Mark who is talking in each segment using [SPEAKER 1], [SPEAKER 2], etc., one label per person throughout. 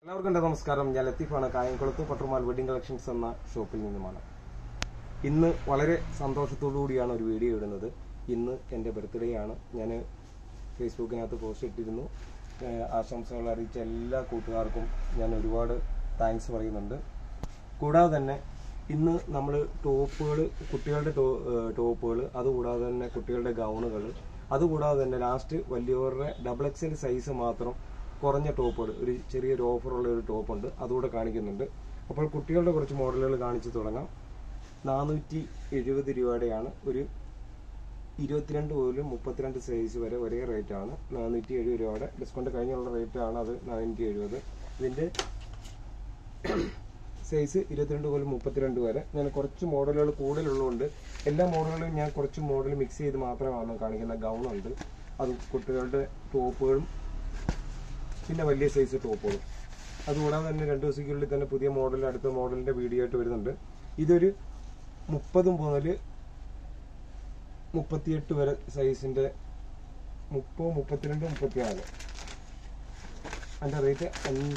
[SPEAKER 1] എല്ലാവർക്കും എൻ്റെ നമസ്കാരം ഞാൻ ലത്തീഫാണ് കായംകുളത്ത് പട്ടുമാൽ വെഡിങ് കളക്ഷൻസ് എന്ന ഷോപ്പിൽ നിന്നുമാണ് ഇന്ന് വളരെ സന്തോഷത്തോടു കൂടിയാണ് ഒരു വീഡിയോ ഇടുന്നത് ഇന്ന് എൻ്റെ ബർത്ത്ഡേ ആണ് ഞാൻ ഫേസ്ബുക്കിനകത്ത് പോസ്റ്റ് ഇട്ടിരുന്നു ഏഹ് ആശംസകൾ അറിയിച്ച എല്ലാ കൂട്ടുകാർക്കും ഞാൻ ഒരുപാട് താങ്ക്സ് പറയുന്നുണ്ട് കൂടാതെ തന്നെ ഇന്ന് നമ്മൾ ടോപ്പുകൾ കുട്ടികളുടെ ടോപ്പുകൾ അതുകൂടാതെ തന്നെ കുട്ടികളുടെ ഗൗണുകൾ അതുകൂടാതെ തന്നെ ലാസ്റ്റ് വലിയവരുടെ ഡബിൾ എക്സൽ സൈസ് മാത്രം കുറഞ്ഞ ടോപ്പുകൾ ഒരു ചെറിയൊരു ഓഫറുള്ള ഒരു ടോപ്പ് ഉണ്ട് അതുകൂടെ കാണിക്കുന്നുണ്ട് അപ്പോൾ കുട്ടികളുടെ കുറച്ച് മോഡലുകൾ കാണിച്ചു തുടങ്ങാം നാനൂറ്റി എഴുപത് രൂപയുടെയാണ് ഒരു ഇരുപത്തിരണ്ട് മുതൽ മുപ്പത്തിരണ്ട് സൈസ് വരെ ഒരേ റേറ്റ് ആണ് നാനൂറ്റി എഴുപത് രൂപയുടെ ഡിസ്കൗണ്ട് കഴിഞ്ഞുള്ള റേറ്റ് ആണ് അത് നാനൂറ്റി എഴുപത് ഇതിൻ്റെ സൈസ് ഇരുപത്തിരണ്ട് മുതൽ മുപ്പത്തിരണ്ട് വരെ ഞാൻ കുറച്ച് മോഡലുകൾ കൂടുതലുള്ളതുകൊണ്ട് എല്ലാ മോഡലുകളും ഞാൻ കുറച്ച് മോഡൽ മിക്സ് ചെയ്ത് മാത്രമാണ് കാണിക്കുന്ന ഗൗണുണ്ട് അത് കുട്ടികളുടെ ടോപ്പുകളും പിന്നെ വലിയ സൈസ് ടോപ്പുകളും അതുകൂടാതെ തന്നെ രണ്ട് ദിവസത്തിനുള്ളിൽ തന്നെ പുതിയ മോഡൽ അടുത്ത മോഡലിന്റെ വീഡിയോ ആയിട്ട് വരുന്നുണ്ട് ഇതൊരു മുപ്പത് മുതൽ മുപ്പത്തിയെട്ട് വരെ സൈസിന്റെ മുപ്പത് മുപ്പത്തിരണ്ട് മുപ്പത്തിനാല് അതിന്റെ റേറ്റ്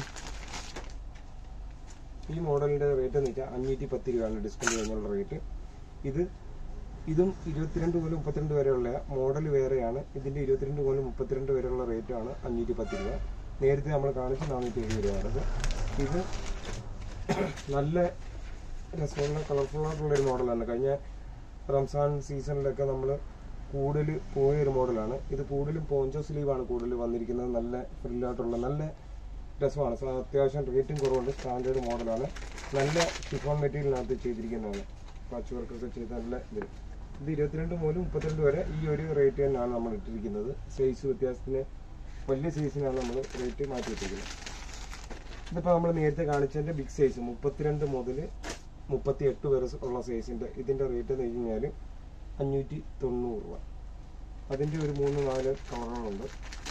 [SPEAKER 1] ഈ മോഡലിന്റെ റേറ്റ് എന്ന് വെച്ചാൽ അഞ്ഞൂറ്റി പത്ത് രൂപയാണ് ഡിസ്കൗണ്ട് കഴിഞ്ഞുള്ള റേറ്റ് ഇത് ഇതും ഇരുപത്തിരണ്ട് മുതൽ മുപ്പത്തിരണ്ട് വരെയുള്ള മോഡൽ വേറെയാണ് ഇതിന്റെ ഇരുപത്തിരണ്ട് മുതൽ മുപ്പത്തിരണ്ട് വരെയുള്ള റേറ്റ് ആണ് അഞ്ഞൂറ്റി പത്ത് രൂപ നേരത്തെ നമ്മൾ കാണിച്ച നാനൂറ്റി എഴുപത് രൂപയാണത് ഇത് നല്ല രസമുള്ള കളർഫുൾ ആയിട്ടുള്ള ഒരു മോഡലാണ് കഴിഞ്ഞ റംസാൻ സീസണിലൊക്കെ നമ്മൾ കൂടുതൽ പോയ ഒരു മോഡലാണ് ഇത് കൂടുതലും പോഞ്ചോ സ്ലീവാണ് കൂടുതൽ വന്നിരിക്കുന്നത് നല്ല ഫ്രില്ലായിട്ടുള്ള നല്ല രസമാണ് സോ അത്യാവശ്യം റേറ്റും കുറവുണ്ട് സ്റ്റാൻഡേർഡ് മോഡലാണ് നല്ല ഷിഫോൺ മെറ്റീരിയലിനകത്ത് ചെയ്തിരിക്കുന്നതാണ് പാച്ച് വർക്കൊക്കെ ചെയ്ത് നല്ല ഇത് ഇത് ഇരുപത്തിരണ്ട് മുതൽ മുപ്പത്തിരണ്ട് വരെ ഈ ഒരു റേറ്റ് തന്നെയാണ് നമ്മൾ ഇട്ടിരിക്കുന്നത് സൈസ് വ്യത്യാസത്തിന് വലിയ സൈസിനാണ് നമ്മൾ റേറ്റ് മാറ്റി ഇട്ടിരിക്കുന്നത് ഇതിപ്പോൾ നമ്മൾ നേരത്തെ കാണിച്ചതിൻ്റെ ബിഗ് സൈസ് മുപ്പത്തിരണ്ട് മുതൽ മുപ്പത്തി എട്ട് വരെ ഉള്ള സൈസിൻ്റെ ഇതിൻ്റെ റേറ്റ് എന്ന് കഴിഞ്ഞാൽ അഞ്ഞൂറ്റി തൊണ്ണൂറ് രൂപ അതിൻ്റെ ഒരു മൂന്ന് നാല് കളറുകളുണ്ട്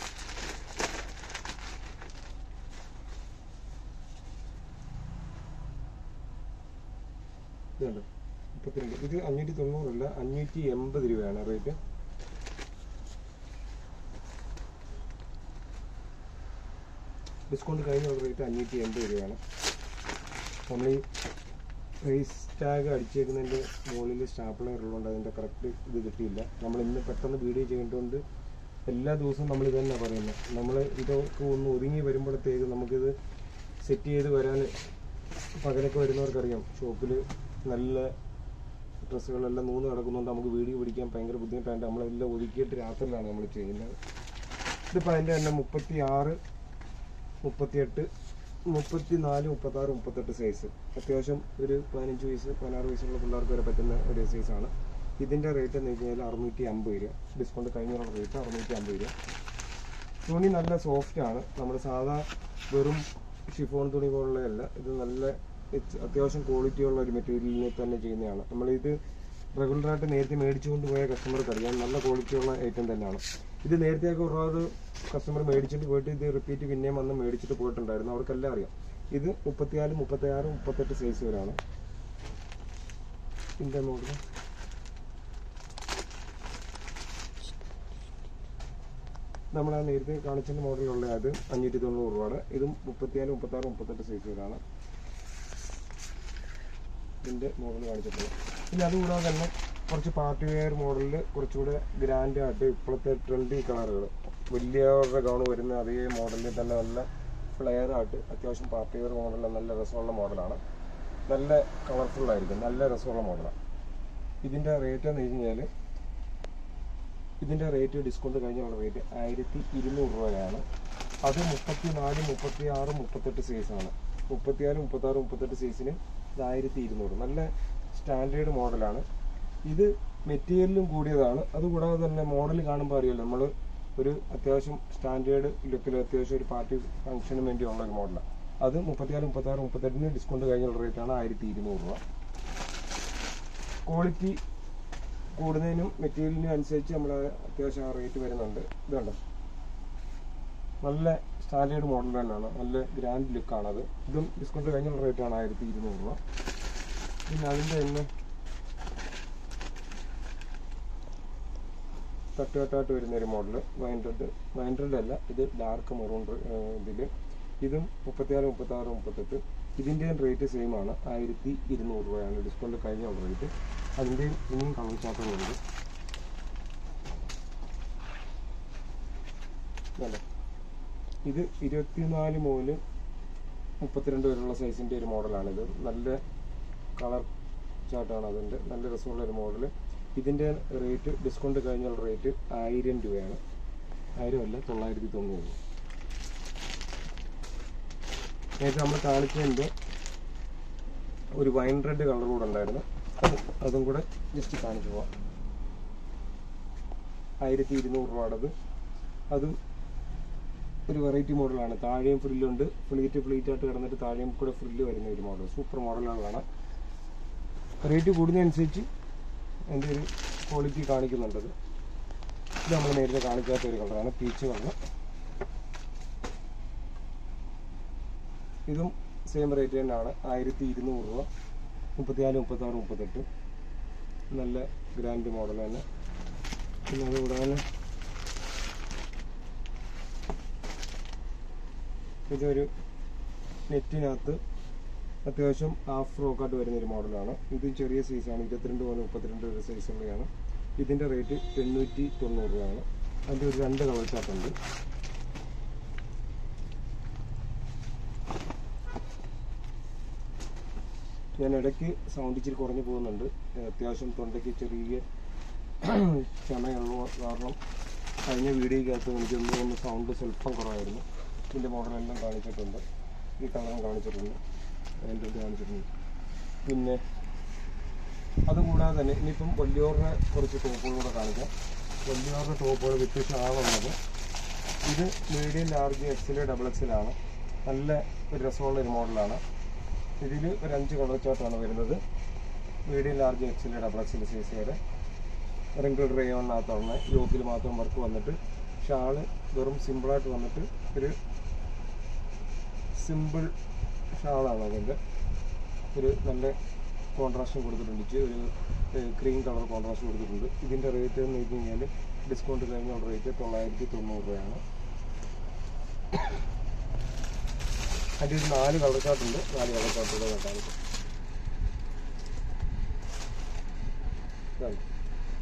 [SPEAKER 1] ഇതുണ്ട് മുപ്പത്തിരണ്ട് ഇത് അഞ്ഞൂറ്റി തൊണ്ണൂറല്ല അഞ്ഞൂറ്റി എൺപത് രൂപയാണ് റേറ്റ് ഡിസ്കൗണ്ട് കഴിഞ്ഞുള്ള റേറ്റ് അഞ്ഞൂറ്റി എൺപത് രൂപയാണ് നമ്മൾ ഈ പ്രൈസ് ടാഗ് അടിച്ചേക്കുന്നതിൻ്റെ മുകളിൽ സ്റ്റാപ്ലർ ഉള്ളതുകൊണ്ട് അതിൻ്റെ കറക്റ്റ് ഇത് കിട്ടിയില്ല നമ്മൾ ഇന്ന് പെട്ടെന്ന് വീഡിയോ ചെയ്യേണ്ടതുകൊണ്ട് എല്ലാ ദിവസവും നമ്മൾ ഇത് തന്നെ പറയുന്നത് നമ്മൾ ഇതൊക്കെ ഒന്ന് ഒതുങ്ങി വരുമ്പോഴത്തേക്ക് നമുക്കിത് സെറ്റ് ചെയ്ത് വരാൻ പകലൊക്കെ വരുന്നവർക്കറിയാം ഷോപ്പിൽ നല്ല ഡ്രസ്സുകളെല്ലാം നൂന്ന് കിടക്കുന്നുണ്ട് നമുക്ക് വീഡിയോ പിടിക്കാൻ ഭയങ്കര ബുദ്ധിമുട്ടായിട്ട് നമ്മളെല്ലാം ഒതുക്കിയിട്ട് രാത്രിയിലാണ് നമ്മൾ ചെയ്യുന്നത് ഇതിപ്പോൾ അതിൻ്റെ തന്നെ മുപ്പത്തി ആറ് മുപ്പത്തിയെട്ട് മുപ്പത്തി നാല് മുപ്പത്താറ് മുപ്പത്തെട്ട് സൈസ് അത്യാവശ്യം ഒരു പതിനഞ്ച് വയസ്സ് പതിനാറ് വയസ്സുള്ള പിള്ളേർക്ക് വരെ പറ്റുന്ന ഒരു സൈസാണ് ഇതിൻ്റെ റേറ്റ് എന്ന് വെച്ച് കഴിഞ്ഞാൽ അറുന്നൂറ്റി അമ്പത് രൂപ ഡിസ്കൗണ്ട് കഴിഞ്ഞുള്ള റേറ്റ് അറുന്നൂറ്റി അമ്പത് രൂപ തുണി നല്ല സോഫ്റ്റ് ആണ് നമ്മൾ സാധാ വെറും ഷിഫോൺ തുണി പോലുള്ളതല്ല ഇത് നല്ല it's അത്യാവശ്യം ക്വാളിറ്റി ഉള്ള ഒരു മെറ്റീരിയലിനെ തന്നെ ചെയ്യുന്നതാണ് നമ്മളിത് റെഗുലറായിട്ട് നേരത്തെ മേടിച്ചുകൊണ്ട് പോയ കസ്റ്റമർക്ക് അറിയാം നല്ല ക്വാളിറ്റി ഉള്ള ഐറ്റം തന്നെയാണ് ഇത് നേരത്തെയൊക്കെ ഒരുപാട് കസ്റ്റമർ മേടിച്ചിട്ട് പോയിട്ട് ഇത് റിപ്പീറ്റ് പിന്നെയും വന്ന് മേടിച്ചിട്ട് പോയിട്ടുണ്ടായിരുന്നു അവർക്കെല്ലാം അറിയാം ഇത് മുപ്പത്തിനാല് മുപ്പത്തിയാറ് മുപ്പത്തെട്ട് സൈസ് വരെയാണ് ഇതിൻ്റെ നോക്കുക നമ്മൾ ആ നേരത്തെ കാണിച്ചതിൻ്റെ മോഡലുള്ള അത് അഞ്ഞൂറ്റി തൊണ്ണൂറ് രൂപയുടെ ഇതും മുപ്പത്തിനാല് മുപ്പത്താറ് മുപ്പത്തെട്ട് സൈസ് വരെയാണ് ഇതിൻ്റെ മോഡൽ കാണിച്ചിട്ടുള്ളത് പിന്നെ അതുകൂടാതെ തന്നെ കുറച്ച് പാർട്ടി വെയർ മോഡലിൽ കുറച്ചുകൂടെ ഗ്രാൻഡ് ആയിട്ട് ഇപ്പോഴത്തെ ട്രെൻഡി കളറുകൾ വലിയവരുടെ ഗൗൺ വരുന്ന അതേ മോഡലിൽ തന്നെ നല്ല ഫ്ലെയർ ആയിട്ട് അത്യാവശ്യം പാർട്ടി വെയർ മോഡലിൽ നല്ല രസമുള്ള മോഡലാണ് നല്ല കളർഫുൾ ആയിരിക്കും നല്ല രസമുള്ള മോഡലാണ് ഇതിൻ്റെ റേറ്റ് എന്ന് വെച്ച് കഴിഞ്ഞാൽ ഇതിൻ്റെ റേറ്റ് ഡിസ്കൗണ്ട് കഴിഞ്ഞുള്ള റേറ്റ് ആയിരത്തി ഇരുന്നൂറ് രൂപയാണ് അത് മുപ്പത്തി നാല് മുപ്പത്തി ആറ് മുപ്പത്തെട്ട് സൈസാണ് മുപ്പത്തിനാല് മുപ്പത്താറ് മുപ്പത്തെട്ട് സൈസിന് ഇത് ആയിരത്തി ഇരുന്നൂറ് നല്ല സ്റ്റാൻഡേർഡ് മോഡലാണ് ഇത് മെറ്റീരിയലും കൂടിയതാണ് അതുകൂടാതെ തന്നെ മോഡൽ കാണുമ്പോൾ അറിയാലോ നമ്മൾ ഒരു അത്യാവശ്യം സ്റ്റാൻഡേർഡ് ലുക്കിൽ അത്യാവശ്യം ഒരു പാർട്ടി ഫംഗ്ഷന് വേണ്ടിയുള്ള ഒരു മോഡലാണ് അത് മുപ്പത്തിനാല് മുപ്പത്താറ് മുപ്പത്തെട്ടിന് ഡിസ്കൗണ്ട് കഴിഞ്ഞുള്ള റേറ്റാണ് ആയിരത്തി ഇരുന്നൂറ് രൂപ ക്വാളിറ്റി കൂടുന്നതിനും മെറ്റീരിയലിനും അനുസരിച്ച് നമ്മൾ അത്യാവശ്യം ആ റേറ്റ് വരുന്നുണ്ട് ഇതുണ്ട് നല്ല സ്റ്റാൻഡേർഡ് മോഡൽ തന്നെയാണ് നല്ല ഗ്രാൻഡ് ലുക്കാണത് ഇതും ഡിസ്കൗണ്ട് കഴിഞ്ഞുള്ള റേറ്റാണ് ആയിരത്തി ഇരുന്നൂറ് രൂപ പിന്നെ അതിൻ്റെ തന്നെ തട്ടുകെട്ടായിട്ട് വരുന്ന ഒരു model wine red wine red അല്ല ഇത് ഡാർക്ക് മെറൂൺ ഇതിൽ ഇതും മുപ്പത്തിനാല് മുപ്പത്തി ആറ് മുപ്പത്തെട്ട് ഇതിൻ്റെയും റേറ്റ് സെയിം ആണ് ആയിരത്തി ഇരുന്നൂറ് രൂപയാണ് ഡിസ്കൗണ്ട് കഴിഞ്ഞുള്ള റേറ്റ് അതിൻ്റെയും ഇനിയും കളർ ചാർട്ടുകളുണ്ട് അല്ല ഇത് ഇരുപത്തിനാല് മുതൽ മുപ്പത്തിരണ്ട് വരെയുള്ള സൈസിൻ്റെ ഒരു മോഡലാണിത് നല്ല കളർ ചാർട്ടാണ് അതിൻ്റെ നല്ല രസമുള്ള ഒരു മോഡൽ ഇതിൻ്റെ റേറ്റ് ഡിസ്കൗണ്ട് കഴിഞ്ഞുള്ള റേറ്റ് ആയിരം രൂപയാണ് ആയിരം അല്ല തൊള്ളായിരത്തി തൊണ്ണൂറ് നേരത്തെ നമ്മൾ കാണിച്ചതിൻ്റെ ഒരു വൈൻ റെഡ് കളർ കൂടെ ഉണ്ടായിരുന്നു അത് അതും കൂടെ ജസ്റ്റ് കാണിച്ചു പോവാം ആയിരത്തി ഇരുന്നൂറ് രൂപയുടേത് അതും ഒരു വെറൈറ്റി മോഡലാണ് താഴെയും ഫ്രില്ലുണ്ട് ഫ്ലീറ്റ് ഫ്ലീറ്റ് ആയിട്ട് കിടന്നിട്ട് താഴെയും കൂടെ ഫ്രില്ല് വരുന്ന ഒരു മോഡൽ സൂപ്പർ മോഡലാണ് കാണാം റേറ്റ് കൂടുന്നതനുസരിച്ച് എൻ്റെ ഒരു ക്വാളിറ്റി കാണിക്കുന്നുണ്ടത് ഇത് നമ്മൾ നേരത്തെ കാണിക്കാത്ത ഒരു കളറാണ് പീച്ച് കളർ ഇതും സെയിം റേറ്റ് തന്നെയാണ് ആയിരത്തി ഇരുന്നൂറ് രൂപ മുപ്പത്തിനാല് മുപ്പത്താറ് മുപ്പത്തെട്ട് നല്ല ഗ്രാൻഡ് മോഡൽ തന്നെ പിന്നെ അതുകൂടാതെ ഇതൊരു നെറ്റിനകത്ത് അത്യാവശ്യം ഹാഫ് ഫ്രോക്കായിട്ട് വരുന്ന ഒരു മോഡലാണ് ഇത് ചെറിയ സൈസാണ് ഇരുപത്തിരണ്ട് മുതൽ മുപ്പത്തിരണ്ട് വരെ സൈസുള്ളതാണ് ഇതിൻ്റെ റേറ്റ് എണ്ണൂറ്റി തൊണ്ണൂറ് രൂപയാണ് അതിൻ്റെ ഒരു രണ്ട് കളർ ചാർട്ടുണ്ട് ഞാൻ ഇടയ്ക്ക് സൗണ്ട് ഇച്ചിരി കുറഞ്ഞു പോകുന്നുണ്ട് അത്യാവശ്യം തൊണ്ടയ്ക്ക് ചെറിയ ചമയുള്ള കാരണം കഴിഞ്ഞ വീഡിയോയ്ക്കകത്ത് എനിക്ക് ഒന്ന് സൗണ്ട് സ്വല്പം കുറവായിരുന്നു ഇതിൻ്റെ മോഡലെല്ലാം കാണിച്ചിട്ടുണ്ട് ഈ കളറും കാണിച്ചിട്ടുണ്ട് അതിൻ്റെ ഇത് കാണിച്ചിട്ടുണ്ട് പിന്നെ അതുകൂടാതെ തന്നെ ഇനിയിപ്പം വലിയോറിനെ കുറച്ച് ടോപ്പുകൾ കൂടെ കാണിക്കാം വലിയോറിൻ്റെ ടോപ്പുകൾ വിത്ത് ഷാളുള്ളത് ഇത് മീഡിയം ലാർജ് എക്സൽ ഡബിൾ എക്സലാണ് നല്ല ഒരു രസമുള്ള ഒരു മോഡലാണ് ഇതിൽ ഒരു അഞ്ച് കളർ ചാർട്ടാണ് വരുന്നത് medium large XL double XL size വരെ റിങ്കിൾ റേയോണിനകത്താണ് യോക്കിൽ മാത്രം വർക്ക് വന്നിട്ട് ഷാള് വെറും സിമ്പിളായിട്ട് വന്നിട്ട് ഒരു സിമ്പിൾ ഷാളാണ് അതിൻ്റെ ഒരു നല്ല കോൺട്രാസ്റ്റ് കൊടുത്തിട്ടുണ്ട് ഇച്ചിരി ഒരു ക്രീം കളർ കോൺട്രാസ്റ്റ് കൊടുത്തിട്ടുണ്ട് ഇതിൻ്റെ റേറ്റ് എന്ന് വെച്ച് കഴിഞ്ഞാൽ ഡിസ്കൗണ്ട് കഴിഞ്ഞുള്ള റേറ്റ് തൊള്ളായിരത്തി തൊണ്ണൂറ് രൂപയാണ് അതിൻ്റെ ഒരു നാല് കളർ ചാർട്ടുണ്ട് നാല് കളർ ചാർട്ടുകൾ ഞാൻ കാണിക്കാം ഇതാണ്.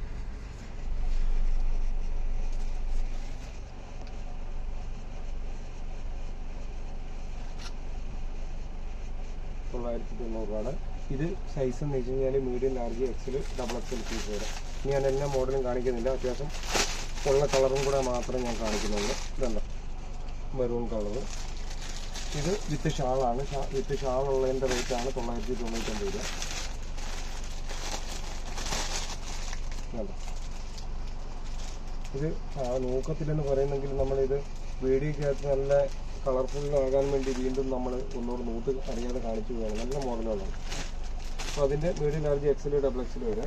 [SPEAKER 1] തൊള്ളായിരത്തി തൊണ്ണൂറ് രൂപയാണ് ഇത് സൈസ് എന്ന് വെച്ച് കഴിഞ്ഞാൽ medium large XL double XL piece വരെ ഇനി ഞാൻ എല്ലാ മോഡലും കാണിക്കുന്നില്ല അത്യാവശ്യം ഉള്ള കളറും കൂടെ മാത്രം ഞാൻ കാണിക്കുന്നുള്ളൂ ഇതുണ്ട് മെറൂൺ കളറ് ഇത് വിത്ത് ഷാളാണ് ഷാ- വിത്ത് ഷാൾ ഉള്ളതിൻ്റെ റേറ്റാണ് തൊള്ളായിരത്തി തൊണ്ണൂറ്റൊമ്പത് രൂപ ഇതുണ്ട്. ഇത് ആ, നോക്കത്തില്ലെന്ന് പറയുന്നെങ്കിൽ നമ്മളിത് വീഡിയോക്കകത്ത് നല്ല കളർഫുൾ ആകാൻ വേണ്ടി വീണ്ടും നമ്മൾ ഒന്നുകൂടെ നൂത്ത് അറിയാതെ കാണിച്ചു പോവുകയാണ് നല്ല മോഡലുകളാണ് അപ്പോൾ അതിൻ്റെ medium large XL double XL വരെ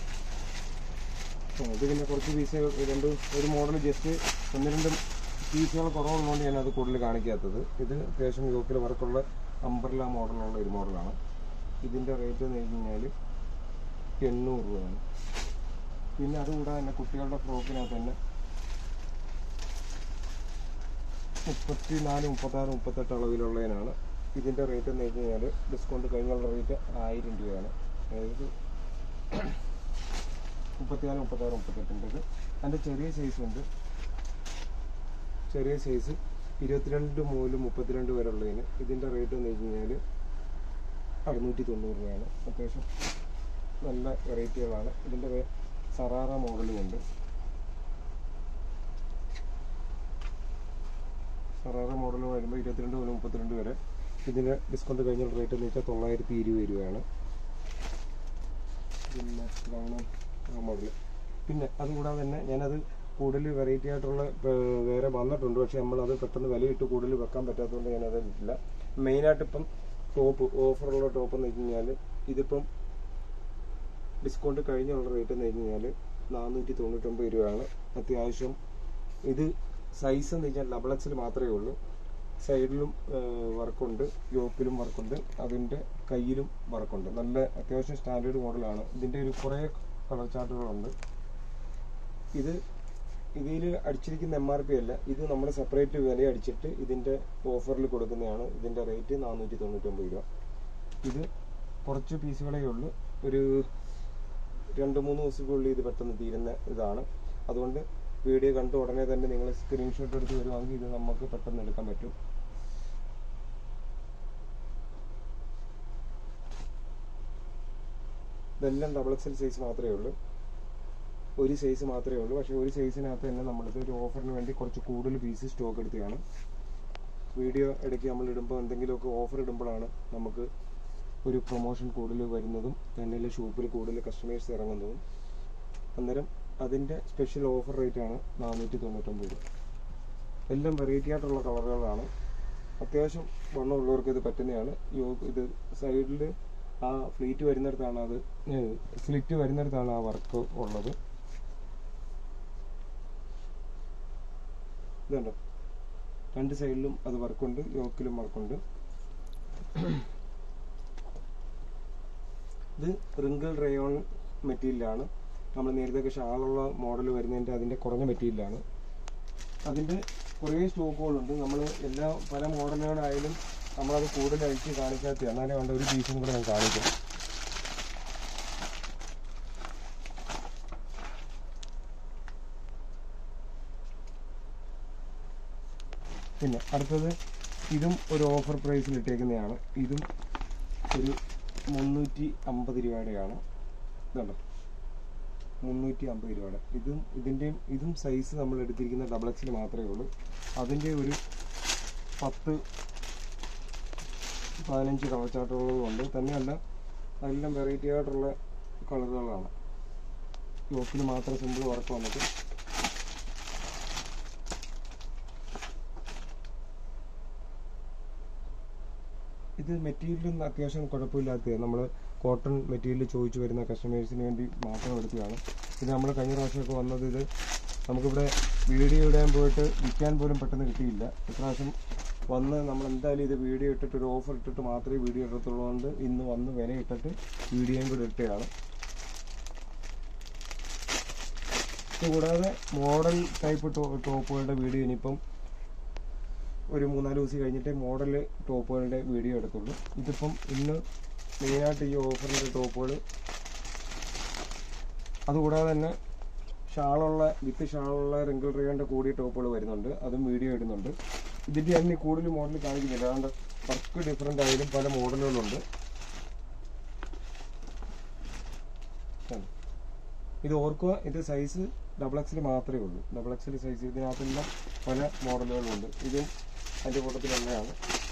[SPEAKER 1] ആ, ഇത് പിന്നെ കുറച്ച് പീസ് രണ്ട് ഒരു മോഡൽ ജസ്റ്റ് ഒന്ന് രണ്ട് പീസുകൾ കുറവുള്ളതുകൊണ്ട് ഞാൻ അത് കൂടുതൽ കാണിക്കാത്തത് ഇത് അത്യാവശ്യം യോക്കിൽ വർക്കുള്ള അംബർല മോഡലുള്ള ഒരു മോഡലാണ് ഇതിൻ്റെ റേറ്റ് എന്ന് വെച്ച് കഴിഞ്ഞാൽ എണ്ണൂറ് രൂപയാണ് പിന്നെ അതുകൂടാതെ തന്നെ കുട്ടികളുടെ ഫ്രോക്കിനകത്ത് തന്നെ മുപ്പത്തി നാല് മുപ്പത്താറ് മുപ്പത്തെട്ട് അളവിലുള്ളതിനാണ് ഇതിൻ്റെ റേറ്റ് എന്ന് വെച്ച് കഴിഞ്ഞാൽ ഡിസ്കൗണ്ട് കഴിഞ്ഞുള്ള റേറ്റ് ആയിരം രൂപയാണ് അതായത് മുപ്പത്തിനാല് മുപ്പത്താറ് മുപ്പത്തെട്ടിൻ്റെത് അതിൻ്റെ ചെറിയ സൈസ് ഉണ്ട് ചെറിയ സൈസ് ഇരുപത്തിരണ്ട് മുതൽ മുപ്പത്തിരണ്ട് വരെ ഉള്ളതിന് ഇതിൻ്റെ റേറ്റ് എന്ന് വെച്ച് കഴിഞ്ഞാൽ അറുന്നൂറ്റി തൊണ്ണൂറ് രൂപയാണ് അത്യാവശ്യം നല്ല വെറൈറ്റികളാണ് ഇതിൻ്റെ വേ- സറാറ മോഡലും ഉണ്ട് സറാറ മോഡൽ വരുമ്പോൾ ഇരുപത്തിരണ്ട് മുതൽ മുപ്പത്തിരണ്ട് വരെ ഇതിൻ്റെ ഡിസ്കൗണ്ട് കഴിഞ്ഞ റേറ്റ് എന്ന് വെച്ചാൽ തൊള്ളായിരത്തി ഇരുപത് രൂപയാണ് പിന്നെ ഇതാണ് ആ മോഡൽ പിന്നെ അതുകൂടാതെ തന്നെ ഞാനത് കൂടുതൽ വെറൈറ്റി ആയിട്ടുള്ള ഏർ, വേറെ വന്നിട്ടുണ്ട് പക്ഷെ നമ്മളത് പെട്ടെന്ന് വിലയിട്ട് കൂടുതൽ വെക്കാൻ പറ്റാത്തതുകൊണ്ട് ഞാനത് ഇട്ടില്ല മെയിനായിട്ട് ഇപ്പം ടോപ്പ് ഓഫറുള്ള ടോപ്പ് എന്ന് വെച്ച് കഴിഞ്ഞാൽ ഇതിപ്പം ഡിസ്കൗണ്ട് കഴിഞ്ഞുള്ള റേറ്റ് എന്ന് വെച്ച് കഴിഞ്ഞാൽ നാനൂറ്റി തൊണ്ണൂറ്റൊമ്പത് രൂപയാണ് അത്യാവശ്യം ഇത് സൈസ് എന്ന് വെച്ചാൽ ഡബിൾ എക്സിൽ മാത്രമേ ഉള്ളൂ സൈഡിലും വർക്കുണ്ട് യോക്കിലും വർക്കുണ്ട് അതിൻ്റെ കയ്യിലും വർക്കുണ്ട് നല്ല അത്യാവശ്യം സ്റ്റാൻഡേർഡ് മോഡലാണ് ഇതിൻ്റെ ഒരു കുറേ കളർ ചാർട്ടുകളുണ്ട് ഇത് ഇതിൽ അടിച്ചിരിക്കുന്ന എം ആർ പി അല്ല ഇത് നമ്മൾ സെപ്പറേറ്റ് വില അടിച്ചിട്ട് ഇതിൻ്റെ ഓഫറിൽ കൊടുക്കുന്നതാണ് ഇതിൻ്റെ റേറ്റ് നാനൂറ്റി തൊണ്ണൂറ്റൊമ്പത് രൂപ ഇത് കുറച്ച് പീസുകളേ ഉള്ളൂ ഒരു രണ്ട് മൂന്ന് ദിവസത്തിനുള്ളിൽ ഇത് പെട്ടെന്ന് തീരുന്ന ഇതാണ് അതുകൊണ്ട് വീഡിയോ കണ്ട ഉടനെ തന്നെ നിങ്ങൾ സ്ക്രീൻഷോട്ട് എടുത്ത് വരുവാണെങ്കിൽ ഇത് നമുക്ക് പെട്ടെന്ന് എടുക്കാൻ പറ്റും ഇതെല്ലാം ഡബിൾ എക്സൽ സൈസ് മാത്രമേ ഉള്ളൂ ഒരു സൈസ് മാത്രമേ ഉള്ളൂ പക്ഷേ ഒരു സൈസിനകത്ത് തന്നെ നമ്മളിത് ഒരു ഓഫറിന് വേണ്ടി കുറച്ച് കൂടുതൽ പീസ് സ്റ്റോക്ക് എടുത്തതാണ് വീഡിയോ ഇടയ്ക്ക് നമ്മൾ ഇടുമ്പോൾ എന്തെങ്കിലുമൊക്കെ ഓഫർ ഇടുമ്പോഴാണ് നമുക്ക് ഒരു പ്രൊമോഷൻ കൂടുതൽ വരുന്നതും തന്നെയല്ല ഷോപ്പിൽ കൂടുതൽ കസ്റ്റമേഴ്സ് ഇറങ്ങുന്നതും അന്നേരം അതിൻ്റെ സ്പെഷ്യൽ ഓഫർ റേറ്റാണ് നാനൂറ്റി തൊണ്ണൂറ്റൊമ്പത് രൂപ എല്ലാം വെറൈറ്റി ആയിട്ടുള്ള കളറുകളാണ് അത്യാവശ്യം വണ്ണമുള്ളവർക്ക് ഇത് പറ്റുന്നതാണ് യോ- ഇത് സൈഡിൽ ആ ഫ്ലീറ്റ് വരുന്നിടത്താണ് അത് സ്ലിറ്റ് വരുന്നിടത്താണ് ആ വർക്ക് ഉള്ളത് ഇതുണ്ടോ രണ്ട് സൈഡിലും അത് വർക്കുണ്ട് യോക്കിലും വർക്കുണ്ട് ഇത് റിങ്കിൾ റയോൺ മെറ്റീരിയലാണ് നമ്മൾ നേരത്തെ ഷാളുള്ള മോഡൽ വരുന്നതിൻ്റെ അതിൻ്റെ കുറഞ്ഞ മെറ്റീരിയലാണ് അതിൻ്റെ കുറേ സ്റ്റോക്കുകളുണ്ട് നമ്മൾ എല്ലാ പല മോഡലുകളായാലും നമ്മളത് കൂടുതൽ അഴിച്ച് കാണിക്കാത്ത എന്നാലേ വേണ്ട ഒരു പീസും കൂടെ ഞാൻ കാണിക്കാം പിന്നെ അടുത്തത് ഇതും ഒരു ഓഫർ പ്രൈസിൽ ഇട്ടേക്കുന്നതാണ് ഇതും ഒരു മുന്നൂറ്റി അമ്പത് രൂപയുടെയാണ് ഇതുണ്ടോ മുന്നൂറ്റി അമ്പത് രൂപയുടെ ഇതും ഇതിൻ്റെയും ഇതും സൈസ് നമ്മൾ എടുത്തിരിക്കുന്ന ഡബിൾ എക്സിൽ മാത്രമേ ഉള്ളൂ അതിൻ്റെ ഒരു പത്ത് പതിനഞ്ച് കളർ ചാർട്ടുകളുണ്ട് തന്നെയല്ല അതെല്ലാം വെറൈറ്റി ആയിട്ടുള്ള കളറുകളാണ് യോക്കിൽ മാത്രം സിമ്പിൾ വർക്ക് വന്നിട്ട് ഇത് മെറ്റീരിയലും അത്യാവശ്യം കുഴപ്പമില്ലാത്ത നമ്മൾ കോട്ടൺ മെറ്റീരിയൽ ചോദിച്ചു വരുന്ന കസ്റ്റമേഴ്സിന് വേണ്ടി മാത്രം എടുത്തതാണ് ഇത് നമ്മൾ കഴിഞ്ഞ പ്രാവശ്യമൊക്കെ വന്നത് ഇത് നമുക്കിവിടെ വീഡിയോ ഇടാൻ പോയിട്ട് വിൽക്കാൻ പോലും പെട്ടെന്ന് കിട്ടിയില്ല ഇപ്രാവശ്യം വന്ന് നമ്മൾ എന്തായാലും ഇത് വീഡിയോ ഇട്ടിട്ട് ഒരു ഓഫർ ഇട്ടിട്ട് മാത്രമേ വീഡിയോ ഇടത്തുള്ളതുകൊണ്ട് ഇന്ന് വന്ന് വില ഇട്ടിട്ട് വീഡിയോയും കൂടെ ഇട്ടതാണ് ഇത് കൂടാതെ മോഡൽ ടൈപ്പ് ടോപ്പുകളുടെ വീഡിയോ ഇനിയിപ്പം ഒരു മൂന്നാല് ദിവസം കഴിഞ്ഞിട്ടേ മോഡൽ ടോപ്പുകളുടെ വീഡിയോ എടുത്തുള്ളൂ ഇതിപ്പം ഇന്ന് മെയിനായിട്ട് ഈ ഓഫറിൻ്റെ ടോപ്പുകൾ അതുകൂടാതെ തന്നെ ഷാളുള്ള വിത്ത് ഷാളുള്ള റിങ്കിൾ റിയോൻ്റെ കൂടിയ ടോപ്പുകൾ വരുന്നുണ്ട് അതും വീഡിയോ ഇടുന്നുണ്ട് ഇതിൻ്റെ തന്നെ കൂടുതൽ മോഡൽ കാണിക്കുന്നില്ല അതുകൊണ്ട് വർക്ക് ഡിഫറെൻ്റ് ആയാലും പല മോഡലുകളുണ്ട് കണ്ടോ? ഇത് ഓർക്കുക ഇത് സൈസ് ഡബിൾ എക്സിൽ മാത്രമേ ഉള്ളൂ ഡബിൾ എക്സിൽ സൈസ് ഇതിനകത്തെല്ലാം പല മോഡലുകളുണ്ട് ഇതും അതിൻ്റെ കൂട്ടത്തിലുള്ളതാണ്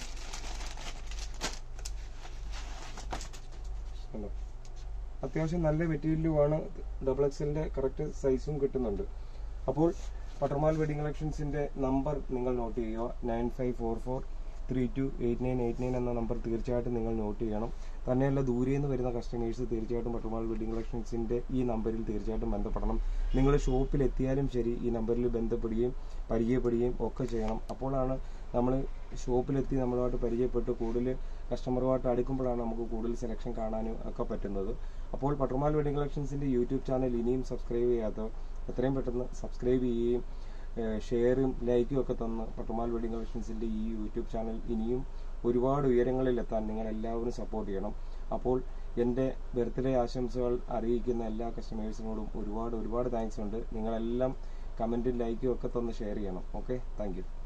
[SPEAKER 1] കണ്ടോ? അത്യാവശ്യം നല്ല മെറ്റീരിയലുമാണ് ഡബിൾ എക്സലിന്റെ കറക്റ്റ് സൈസും കിട്ടുന്നുണ്ട് അപ്പോൾ പട്ടർമാൽ വെഡിങ് കളക്ഷൻസിന്റെ നമ്പർ നിങ്ങൾ നോട്ട് ചെയ്യുക nine five four four three two eight nine eight nine എന്ന നമ്പർ തീർച്ചയായിട്ടും നിങ്ങൾ നോട്ട് ചെയ്യണം തന്നെയല്ല ദൂരെ നിന്ന് വരുന്ന കസ്റ്റമേഴ്സ് തീർച്ചയായിട്ടും പട്ടർമാൽ വെഡിങ് കളക്ഷൻസിന്റെ ഈ നമ്പറിൽ തീർച്ചയായിട്ടും ബന്ധപ്പെടണം നിങ്ങൾ ഷോപ്പിൽ എത്തിയാലും ശരി ഈ നമ്പറിൽ ബന്ധപ്പെടുകയും പരിചയപ്പെടുകയും ഒക്കെ ചെയ്യണം അപ്പോഴാണ് നമ്മൾ ഷോപ്പിലെത്തി നമ്മളുമായിട്ട് പരിചയപ്പെട്ട് കൂടുതൽ കസ്റ്റമറുമായിട്ട് അടുക്കുമ്പോഴാണ് നമുക്ക് കൂടുതൽ സെലക്ഷൻ കാണാനും ഒക്കെ പറ്റുന്നത് അപ്പോൾ പട്ടർമാൽ വെഡിങ് കളക്ഷൻസിന്റെ യൂട്യൂബ് ചാനൽ ഇനിയും സബ്സ്ക്രൈബ് ചെയ്യാത്തവർ എത്രയും പെട്ടെന്ന് സബ്സ്ക്രൈബ് ചെയ്യുകയും ഏഹ് ഷെയറും ലൈക്കും ഒക്കെ തന്ന് പട്ടുമാൽ വെഡിങ് കളക്ഷൻസിന്റെ ഈ യൂട്യൂബ് ചാനൽ ഇനിയും ഒരുപാട് ഉയരങ്ങളിൽ എത്താൻ നിങ്ങൾ എല്ലാവരും സപ്പോർട്ട് ചെയ്യണം അപ്പോൾ എൻ്റെ ബർത്ത്ഡേ ആശംസകൾ അറിയിക്കുന്ന എല്ലാ കസ്റ്റമേഴ്സിനോടും ഒരുപാട് ഒരുപാട് താങ്ക്സ് ഉണ്ട് നിങ്ങളെല്ലാം കമൻറ്റും ലൈക്കും ഒക്കെ തന്ന് ഷെയർ ചെയ്യണം ഓക്കെ താങ്ക്